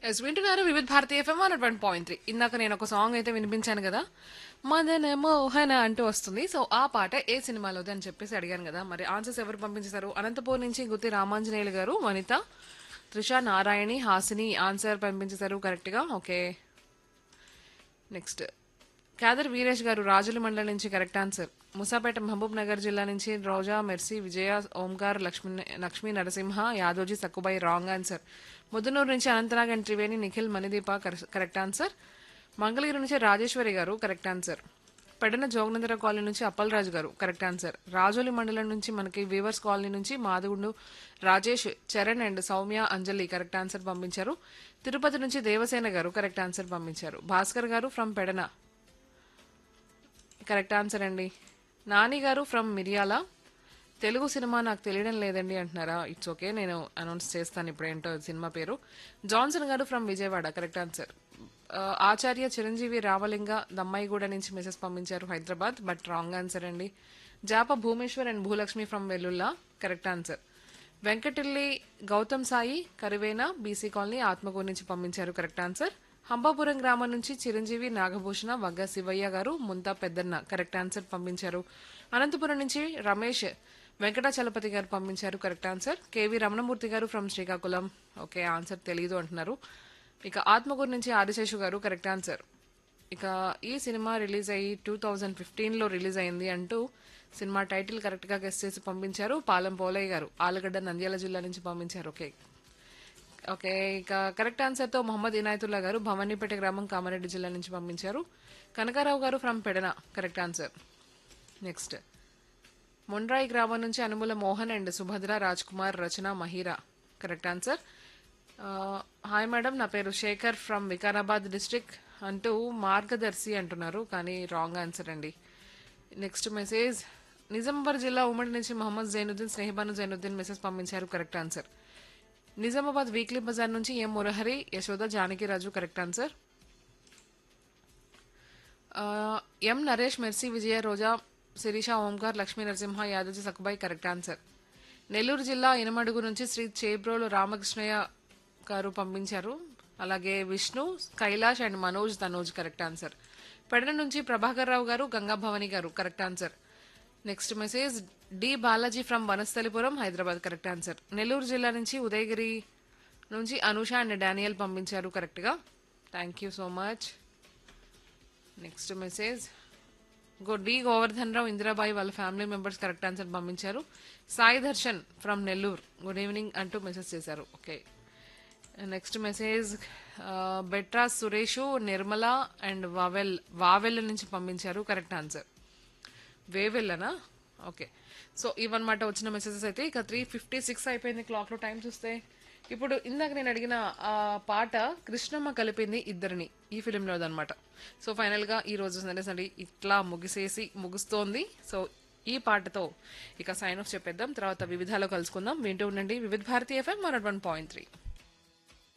yes వింటున్నారు వివిధ భారతీయ FM one one point three ఇందాక నేను ఒక సాంగ్ అయితే వినిపించాను కదా మదన మోహన అంటూ వస్తుంది సో ఆ పాట ఏ సినిమాలోది అని చెప్పేసి అడిగాను కదా మరి ఆన్సర్స్ ఎవరు పంపించేశారు అనంతపూర్ నుంచి గుత్తి రామాంజనేయులు గారు వనిత త్రిష నారాయణి హాసిని ఆన్సర్ పంపించేశారు కరెక్ట్గా ఓకే నెక్స్ట్ కాదర్ వీరేష్ గారు రాజుల మండలం నుంచి correct answer Musapeta Mahabubnagar జిల్లా నుంచి రోజా మెర్సీ విజయ ఓంకార్ లక్ష్మీ లక్ష్మీ నరసింహ యాదోజీ సక్కుబాయి రాంగ్ ఆన్సర్ ముద్దునూరు నుంచి అనంతనాగ్ అండ్ త్రివేణి నిఖిల్ మణిదీప కర- కరెక్ట్ ఆన్సర్ మంగళగిరి నుంచి రాజేశ్వరి గారు కరెక్ట్ ఆన్సర్ పెడన జోగనందర కాలనీ నుంచి అప్పలరాజు గారు కరెక్ట్ ఆన్సర్ రాజోలి మండలం నుంచి మనకి వీవర్స్ కాలనీ నుంచి Madugundu Rajesh Charan and Soumya Anjali correct answer పంపించారు తిరుపతి నుంచి దేవసేన గారు కరెక్ట్ ఆన్సర్ పంపించారు భాస్కర్ గారు ఫ్రమ్ పెడన కరెక్ట్ ఆన్సర్ అండి నాని గారు ఫ్రమ్ మిరియాల తెలుగు సినిమా నాకు తెలియడం లేదండి అంటున్నారా ఇట్స్ ఓకే నేను అనౌన్స్ చేస్తాను ఇప్పుడు ఏంటో సినిమా పేరు జాన్సన్ గారు ఫ్రమ్ విజయవాడ కరెక్ట్ ఆన్సర్ ఆ, ఆచార్య చిరంజీవి రామలింగ దమ్మాయిగూడ నుంచి మెసేజ్ పంపించారు హైదరాబాద్ బట్ రాంగ్ ఆన్సర్ అండి జాప Bhumeshwar and Bhulakshmi from Vellulla correct answer వెంకటిల్లి గౌతమ్ సాయి కరివేన బీసీ కాలనీ ఆత్మకూరు నుంచి పంపించారు కరెక్ట్ ఆన్సర్ హంబాపురం గ్రామం నుంచి చిరంజీవి నాగభూషణ వగ్గ శివయ్య గారు ముంతా పెద్దన్న కరెక్ట్ ఆన్సర్ పంపించారు అనంతపురం నుంచి రమేష్ వెంకటాచలపతి గారు పంపించారు కరెక్ట్ ఆన్సర్ కేవి రమణమూర్తి గారు ఫ్రమ్ శ్రీకాకుళం ఓకే ఆన్సర్ తెలియదు అంటున్నారు ఇక ఆత్మకూరు నుంచి ఆదిశేషు గారు కరెక్ట్ ఆన్సర్ ఇక ఈ సినిమా రిలీజ్ అయ్యి టూ థౌజండ్ ఫిఫ్టీన్లో రిలీజ్ అయింది అంటూ సినిమా టైటిల్ కరెక్ట్గా గెస్ట్ చేసి పంపించారు పాలెం పోలయ్య గారు ఆలగడ్డ నంద్యాల జిల్లా నుంచి పంపించారు ఓకే ఓకే ఇక కరెక్ట్ ఆన్సర్తో మొహమ్మద్ ఇనాయతుల్లా గారు భవానీపేట గ్రామం కామారెడ్డి జిల్లా నుంచి పంపించారు Kanakarao garu from Pedana correct answer next Mondrai గ్రామం నుంచి Anumula Mohan and Subhadra Raj Kumar Rachana Mahira correct answer hi madam నా పేరు శేఖర్ ఫ్రమ్ వికారాబాద్ డిస్ట్రిక్ట్ అంటూ మార్గదర్శి అంటున్నారు కానీ రాంగ్ ఆన్సర్ అండి నెక్స్ట్ మెసేజ్ నిజామాబాద్ జిల్లా ఉమ్మడి నుంచి మహమ్మద్ జైనుద్దీన్ స్నేహబాను జైనుద్దీన్ మెసేజ్ పంపించారు కరెక్ట్ ఆన్సర్ నిజామాబాద్ వీక్లీ బజార్ నుంచి M Murahari Yashoda Janakiraju correct answer ఆ, M Naresh Mercy Vijaya Roja Sirisha Omkar Lakshmi Narasimha Yadav Sakubai correct answer Nellore జిల్లా ఇనమడుగు నుంచి శ్రీ చేబ్రోలు రామకృష్ణయ్య గారు పంపించారు అలాగే Vishnu Kailash and Manoj Tanoj correct answer Pedana నుంచి ప్రభాకర్ రావు గారు గంగా భవాని గారు correct answer next message D Balaji from Vanasthalipuram Hyderabad correct answer Nellore జిల్లా నుంచి ఉదయగిరి నుంచి అనూష అండ్ డానియల్ పంపించారు కరెక్ట్గా thank you so much next message గో డి గోవర్ధన్ రావు ఇందిరాబాయి వాళ్ళ ఫ్యామిలీ మెంబర్స్ కరెక్ట్ ఆన్సర్ పంపించారు Sai Darshan from Nellore good evening అంటూ మెసేజ్ చేశారు ఓకే నెక్స్ట్ మెసేజ్ బెట్రా సురేషు నిర్మల అండ్ వావెల్ వావెల్ నుంచి పంపించారు కరెక్ట్ ఆన్సర్ వేవెల్లనా ఓకే సో ఇవన్నమాట వచ్చిన మెసేజెస్ అయితే ఇక త్రీ ఫిఫ్టీ సిక్స్ అయిపోయింది క్లాక్లో టైం చూస్తే ఇప్పుడు ఇందాక నేను అడిగిన ఆ పాట కృష్ణమ్మ కలిపింది ఇద్దరిని ఈ ఫిలింలో అనమాట సో ఫైనల్గా ఈ రోజు సండే సండే ఇట్లా ముగిసేసి ముగుస్తోంది సో ఈ పాటతో ఇక సైన్ ఆఫ్ చెప్పేద్దాం తర్వాత వివిధాలో కలుసుకుందాం వింటూ ఉండండి వివిధ భారతీయ ఎఫ్ఎం వన్ పాయింట్ త్రీ